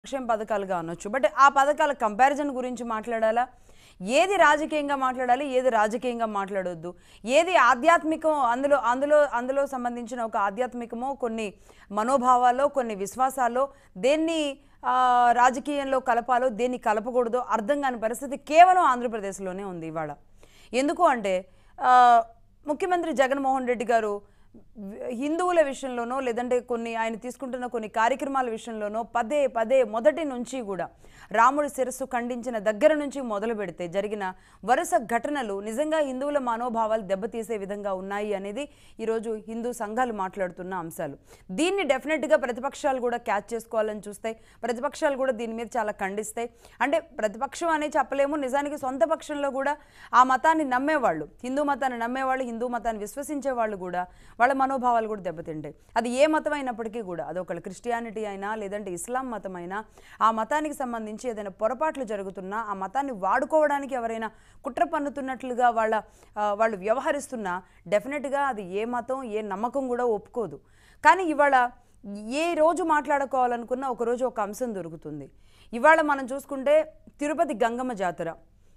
సంక్షేమ పథకాలుగా అనొచ్చు బట్ ఆ పథకాల కంపారిజన్ గురించి మాట్లాడాలా ఏది రాజకీయంగా మాట్లాడాలి ఏది రాజకీయంగా మాట్లాడొద్దు ఏది ఆధ్యాత్మికం అందులో అందులో అందులో సంబంధించిన ఒక ఆధ్యాత్మికమో కొన్ని మనోభావాల్లో కొన్ని విశ్వాసాల్లో దేన్ని ఆ, రాజకీయంలో కలపాలో దేన్ని కలపకూడదో అర్థం కాని పరిస్థితి కేవలం ఆంధ్రప్రదేశ్లోనే ఉంది ఇవాళ ఎందుకు అంటే ఆ, ముఖ్యమంత్రి జగన్మోహన్ రెడ్డి గారు వి- హిందువుల విషయంలోనో లేదంటే కొన్ని ఆయన తీసుకుంటున్న కొన్ని కార్యక్రమాల విషయంలోనో పదే పదే మొదటి నుంచి కూడా రాముడి శిరస్సు ఖండించిన దగ్గర నుంచి మొదలు పెడితే జరిగిన వరుస ఘటనలు నిజంగా హిందువుల మనోభావాలు దెబ్బతీసే విధంగా ఉన్నాయి అనేది ఈరోజు హిందూ సంఘాలు మాట్లాడుతున్న అంశాలు దీన్ని డెఫినెట్గా ప్రతిపక్షాలు కూడా క్యాచ్ చేసుకోవాలని చూస్తాయి ప్రతిపక్షాలు కూడా దీని మీద చాలా ఖండిస్తాయి అంటే ప్రతిపక్షం అనే చెప్పలేము నిజానికి సొంత పక్షంలో కూడా ఆ మతాన్ని నమ్మేవాళ్ళు హిందూ మతాన్ని నమ్మేవాళ్ళు హిందూ మతాన్ని విశ్వసించే వాళ్ళు కూడా వాళ్ళ మనోభావాలు కూడా దెబ్బతింటాయి అది ఏ మతం అయినప్పటికీ కూడా అది ఒకళ్ళు క్రిస్టియానిటీ అయినా లేదంటే ఇస్లాం మతం అయినా ఆ మతానికి సంబంధించి ఏదైనా పొరపాట్లు జరుగుతున్నా ఆ మతాన్ని వాడుకోవడానికి ఎవరైనా కుట్ర పన్నుతున్నట్లుగా వాళ్ళ ఆ, వాళ్ళు వ్యవహరిస్తున్నా డెఫినెట్గా అది ఏ మతం ఏ నమ్మకం కూడా ఒప్పుకోదు కానీ ఇవాళ ఏ రోజు మాట్లాడుకోవాలనుకున్నా ఒక రోజు ఒక అంశం దొరుకుతుంది ఇవాళ మనం చూసుకుంటే తిరుపతి గంగమ్మ జాతర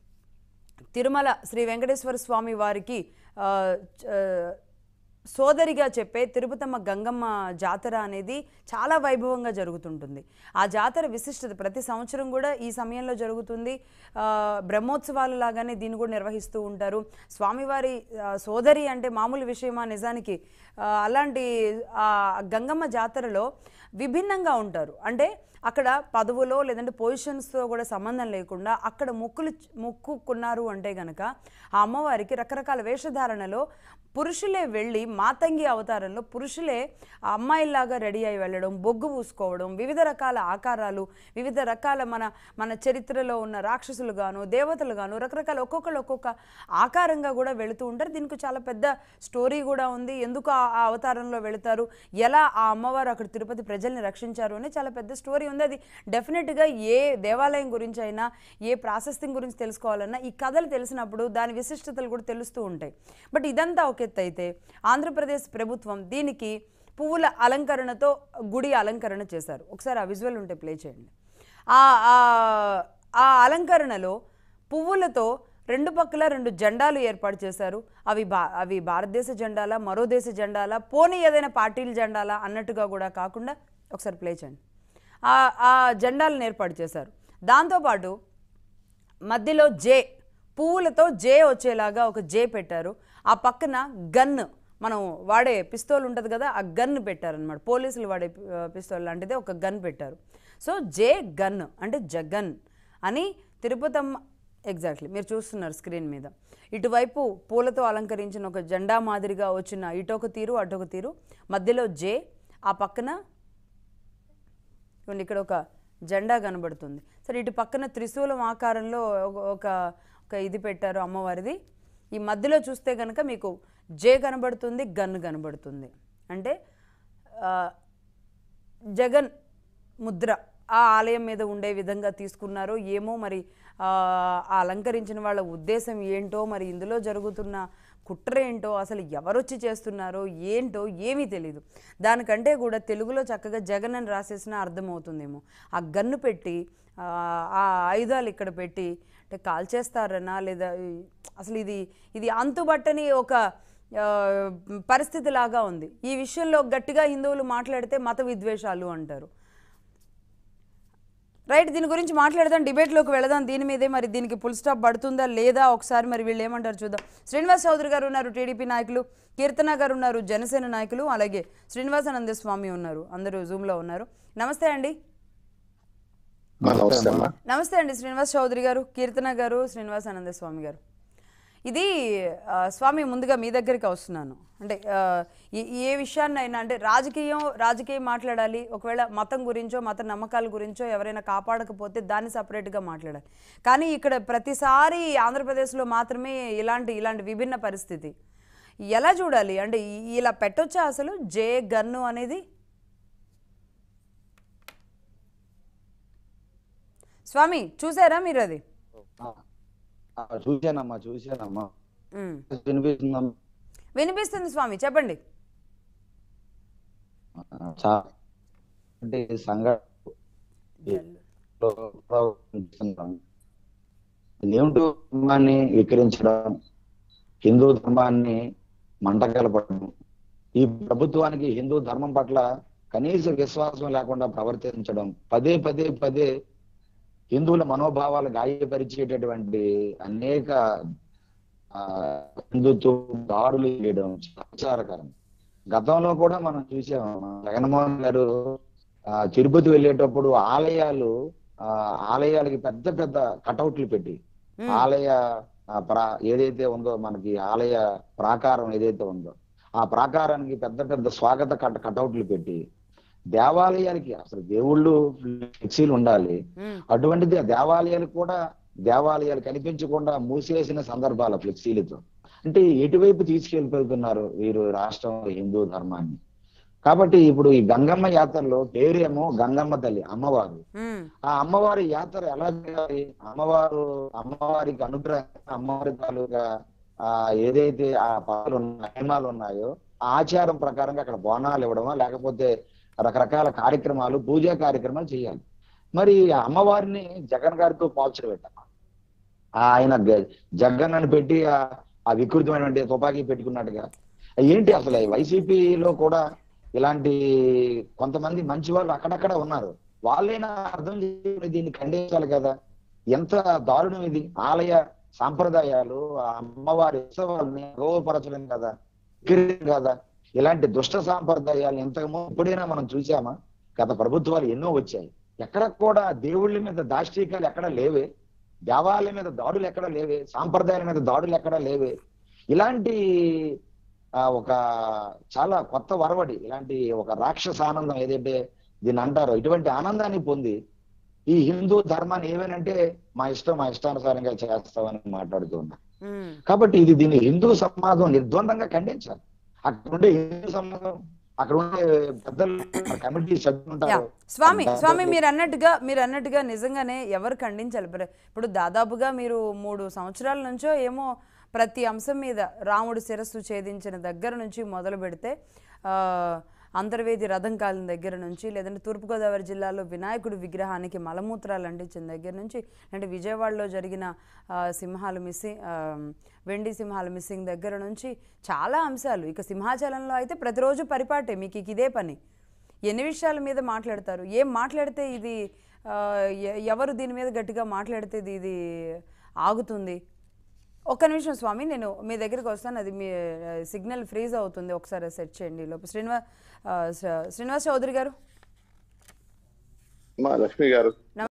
తిరుమల శ్రీ వెంకటేశ్వర స్వామి వారికి ఆ, చ- ఆ, సోదరిగా చెప్పే తిరుపతమ్మ గంగమ్మ జాతర అనేది చాలా వైభవంగా జరుగుతుంటుంది ఆ జాతర విశిష్టత ప్రతి సంవత్సరం కూడా ఈ సమయంలో జరుగుతుంది ఆ, బ్రహ్మోత్సవాలు లాగానే దీన్ని కూడా నిర్వహిస్తూ ఉంటారు స్వామివారి ఆ, సోదరి అంటే మామూలు విషయమా నిజానికి ఆ, అలాంటి ఆ గంగమ్మ జాతరలో విభిన్నంగా ఉంటారు అంటే అక్కడ పదవులో లేదంటే పొజిషన్స్తో కూడా సంబంధం లేకుండా అక్కడ మొక్కులు మొక్కుకున్నారు అంటే గనక ఆ అమ్మవారికి రకరకాల వేషధారణలో పురుషులే వెళ్ళి మాతంగి అవతారంలో పురుషులే ఆ అమ్మాయిల్లాగా రెడీ అయి వెళ్ళడం బొగ్గు పూసుకోవడం వివిధ రకాల ఆకారాలు వివిధ రకాల మన మన చరిత్రలో ఉన్న రాక్షసులు గాను దేవతలు గాను రకరకాల ఒక్కొక్కరు ఒక్కొక్క ఆకారంగా కూడా వెళుతూ ఉంటారు దీనికి చాలా పెద్ద స్టోరీ కూడా ఉంది ఎందుకు ఆ ఆ అవతారంలో వెళుతారు ఎలా ఆ అమ్మవారు అక్కడ తిరుపతి ప్రజల్ని రక్షించారు అని చాలా పెద్ద స్టోరీ ఉంది అది డెఫినెట్గా ఏ దేవాలయం గురించి అయినా ఏ ప్రాశస్త్యం గురించి తెలుసుకోవాలన్నా ఈ కథలు తెలిసినప్పుడు దాని విశిష్టతలు కూడా తెలుస్తూ ఉంటాయి బట్ ఇదంతా ఒక ఎత్తు అయితే ఆంధ్రప్రదేశ్ ప్రభుత్వం దీనికి పువ్వుల అలంకరణతో గుడి అలంకరణ చేశారు ఒకసారి ఆ విజువల్ ఉంటే ప్లే చేయండి ఆ ఆ- ఆ అలంకరణలో పువ్వులతో రెండు పక్కల రెండు జెండాలు ఏర్పాటు చేశారు అవి బా అవి భారతదేశ జెండాలా మరో దేశ జెండాలా పోనీ ఏదైనా పార్టీల జెండాలా అన్నట్టుగా కూడా కాకుండా ఒకసారి ప్లే చేయండి ఆ ఆ జెండాలను ఏర్పాటు చేశారు దాంతోపాటు మధ్యలో జే పువ్వులతో జే వచ్చేలాగా ఒక జే పెట్టారు ఆ పక్కన గన్ మనం వాడే పిస్తోల్ ఉంటుంది కదా ఆ గన్ పెట్టారనమాట పోలీసులు వాడే ఆ, పిస్తోల్ లాంటిదే ఒక గన్ పెట్టారు సో జే గన్ అంటే జగన్ అని తిరుపతమ్మ ఎగ్జాక్ట్లీ మీరు చూస్తున్నారు స్క్రీన్ మీద ఇటువైపు పూలతో అలంకరించిన ఒక జెండా మాదిరిగా వచ్చిన ఇటొక తీరు అటొక తీరు మధ్యలో జే ఆ పక్కన ఇవ్వండి ఇక్కడ ఒక జెండా కనబడుతుంది సరే ఇటు పక్కన త్రిశూలం ఆకారంలో ఒక- ఒక ఒక ఇది పెట్టారు అమ్మవారిది ఈ మధ్యలో చూస్తే కనుక మీకు జే కనబడుతుంది గన్ కనబడుతుంది అంటే ఆ, జగన్ ముద్ర ఆ ఆలయం మీద ఉండే విధంగా తీసుకున్నారో ఏమో మరి ఆ ఆ అలంకరించిన వాళ్ళ ఉద్దేశం ఏంటో మరి ఇందులో జరుగుతున్న కుట్ర ఏంటో అసలు ఎవరొచ్చి చేస్తున్నారో ఏంటో ఏమీ తెలియదు దానికంటే కూడా తెలుగులో చక్కగా జగన్ అని రాసేసినా అర్థమవుతుందేమో ఆ గన్ను పెట్టి ఆ ఆ ఆయుధాలు ఇక్కడ పెట్టి అంటే కాల్చేస్తారనా లేదా ఈ- అసలు ఇది ఇది అంతుబట్టని ఒక ఆ, పరిస్థితి లాగా ఉంది ఈ విషయంలో గట్టిగా హిందువులు మాట్లాడితే మత విద్వేషాలు అంటారు రైట్ దీని గురించి మాట్లాడదాం డిబేట్లోకి వెళదాం దీని మీదే మరి దీనికి ఫుల్ స్టాప్ పడుతుందా లేదా ఒకసారి మరి వీళ్ళు ఏమంటారు చూద్దాం శ్రీనివాస్ చౌదరి గారు ఉన్నారు టీడీపీ నాయకులు కీర్తన గారు ఉన్నారు జనసేన నాయకులు అలాగే శ్రీనివాసానంద స్వామి ఉన్నారు అందరూ జూమ్లో ఉన్నారు నమస్తే అండి నమస్తే అమ్మా నమస్తే అండి శ్రీనివాస్ చౌదరి గారు కీర్తన గారు శ్రీనివాసానంద స్వామి గారు ఇది ఆ, స్వామి ముందుగా మీ దగ్గరికి వస్తున్నాను అంటే ఆ, ఏ- ఏ విషయాన్నైనా అంటే రాజకీయం రాజకీయం మాట్లాడాలి ఒకవేళ మతం గురించో మత నమ్మకాల గురించో ఎవరైనా కాపాడకపోతే దాన్ని సపరేట్గా మాట్లాడాలి కానీ ఇక్కడ ప్రతిసారి ఆంధ్రప్రదేశ్లో మాత్రమే ఇలాంటి ఇలాంటి విభిన్న పరిస్థితి ఎలా చూడాలి అంటే ఈ- ఇలా పెట్టొచ్చా అసలు జే గన్ను అనేది స్వామి చూసారా మీరు అది ఆ, ఆ, చూశానమ్మా చూశానమ్మా ఉమ్. వినిపిస్తుందమ్మా వినిపిస్తుంది స్వామి చెప్పండి ఆ, చా అంటే సంఘ ప్రవర్తిస్తున్నాం. దేవుడు ధర్మాన్ని వికరించడం హిందూ ధర్మాన్ని మంటగలపడం ఈ ప్రభుత్వానికి హిందూ ధర్మం పట్ల కనీస విశ్వాసం లేకుండా ప్రవర్తించడం పదే పదే పదే హిందువుల మనోభావాలు గాయపరిచేటటువంటి అనేక ఆ, హిందుత్వ దాడులు చేయడం సంచారకరం గతంలో కూడా మనం చూసాము జగన్మోహన్ గారు ఆ, తిరుపతి వెళ్ళేటప్పుడు ఆలయాలు ఆ, ఆలయాలకి పెద్ద పెద్ద కటౌట్లు పెట్టి మ్మ్. ఆలయ ఆ, ప్రా ఏదైతే ఉందో మనకి ఆలయ ప్రాకారం ఏదైతే ఉందో ఆ ప్రాకారానికి పెద్ద పెద్ద స్వాగత కట కటౌట్లు పెట్టి దేవాలయాలకి అసలు దేవుళ్ళు ఫ్లెక్సీలు ఉండాలి మ్మ్. అటువంటిది ఆ దేవాలయాలు కూడా దేవాలయాలు కనిపించకుండా మూసేసిన సందర్భాల ఫ్లెక్సీలతో అంటే ఎటువైపు తీసుకెళ్ళిపోతున్నారు వీరు రాష్ట్రం హిందూ ధర్మాన్ని కాబట్టి ఇప్పుడు ఈ గంగమ్మ యాత్రలో పేరేమో గంగమ్మ తల్లి అమ్మవారు మ్మ్. ఆ అమ్మవారి యాత్ర ఎలా చేయాలి అమ్మవారు అమ్మవారికి అనుగ్రహం అమ్మవారి తాలూకా ఆ ఏదైతే ఆ పాలు ఉన్న నియమాలు ఉన్నాయో ఆ ఆచారం ప్రకారంగా అక్కడ బోనాలు ఇవ్వడమా లేకపోతే రకరకాల కార్యక్రమాలు పూజా కార్యక్రమాలు చేయాలి మరి ఆ అమ్మవారిని జగన్ గారితో పోల్చడం పెట్టాం ఆయన గ- జగన్ అని పెట్టి ఆ- ఆ వికృతమైనటువంటి తుపాకీ పెట్టుకున్నట్టుగా ఏంటి అసలు ఈ వైసీపీలో కూడా ఇలాంటి కొంతమంది మంచి వాళ్ళు అక్కడక్కడ ఉన్నారు వాళ్ళైనా అర్థం చేసుకుని దీన్ని ఖండించాలి కదా ఎంత దారుణం ఇది ఆలయ సాంప్రదాయాలు ఆ అమ్మవారి ఉత్సవాలని గౌరవపరచడం కదా వికరించడం కదా ఇలాంటి దుష్ట సాంప్రదాయాలు ఇంతకు ఎప్పుడైనా మనం చూసామా గత ప్రభుత్వాలు ఎన్నో వచ్చాయి ఎక్కడ కూడా దేవుళ్ళ మీద దాష్టీకాలు ఎక్కడ లేవే దేవాలయం మీద దాడులు ఎక్కడ లేవే సాంప్రదాయాల మీద దాడులు ఎక్కడ లేవే ఇలాంటి ఆ, ఒక చాలా కొత్త వరవడి ఇలాంటి ఒక రాక్షస ఆనందం ఏదైతే దీన్ని అంటారో ఇటువంటి ఆనందాన్ని పొంది ఈ హిందూ ధర్మాన్ని ఏమేనంటే మా ఇష్టం మా ఇష్టానుసారంగా చేస్తామని మాట్లాడుతూ ఉన్నారు మ్మ్. కాబట్టి ఇది దీన్ని హిందూ సమాజం నిర్ద్వందంగా ఖండించాలి అక్కడ ఉండే హిందూ సమాజం అక్కడ ఉండే పెద్దలు కమిటీ సభ్యులు యా ఉంటారు స్వామి దాంట్లో- స్వామి మీరు అన్నట్టుగా మీరు అన్నట్టుగా నిజంగానే ఎవరు ఖండించాలి ప్ర- ఇప్పుడు దాదాపుగా మీరు మూడు సంవత్సరాల నుంచో ఏమో ప్రతి అంశం మీద రాముడు శిరస్సు ఛేదించిన దగ్గర నుంచి మొదలు పెడితే ఆ, అంతర్వేది రథం కాలిన దగ్గర నుంచి లేదంటే తూర్పుగోదావరి జిల్లాలో వినాయకుడి విగ్రహానికి మలమూత్రాలు అంటించిన దగ్గర నుంచి అంటే విజయవాడలో జరిగిన ఆ, సింహాలు మిస్సింగ్ వెండి సింహాలు మిస్సింగ్ దగ్గర నుంచి చాలా అంశాలు ఇక సింహాచలంలో అయితే ప్రతిరోజు పరిపాటే మీకు ఇక ఇదే పని ఎన్ని విషయాల మీద మాట్లాడతారు ఏం మాట్లాడితే ఇది ఆ, ఎ- ఎవరు దీని మీద గట్టిగా మాట్లాడితే ఇది ఇది ఆగుతుంది ఒక్క నిమిషం స్వామి నేను మీ దగ్గరికి వస్తాను అది మీ సిగ్నల్ ఫ్రీజ్ అవుతుంది ఒకసారి సెట్ చేయండి లోపు శ్రీనివా ఆ, శ్రీనివాస్ చౌదరి గారు మా లక్ష్మి గారు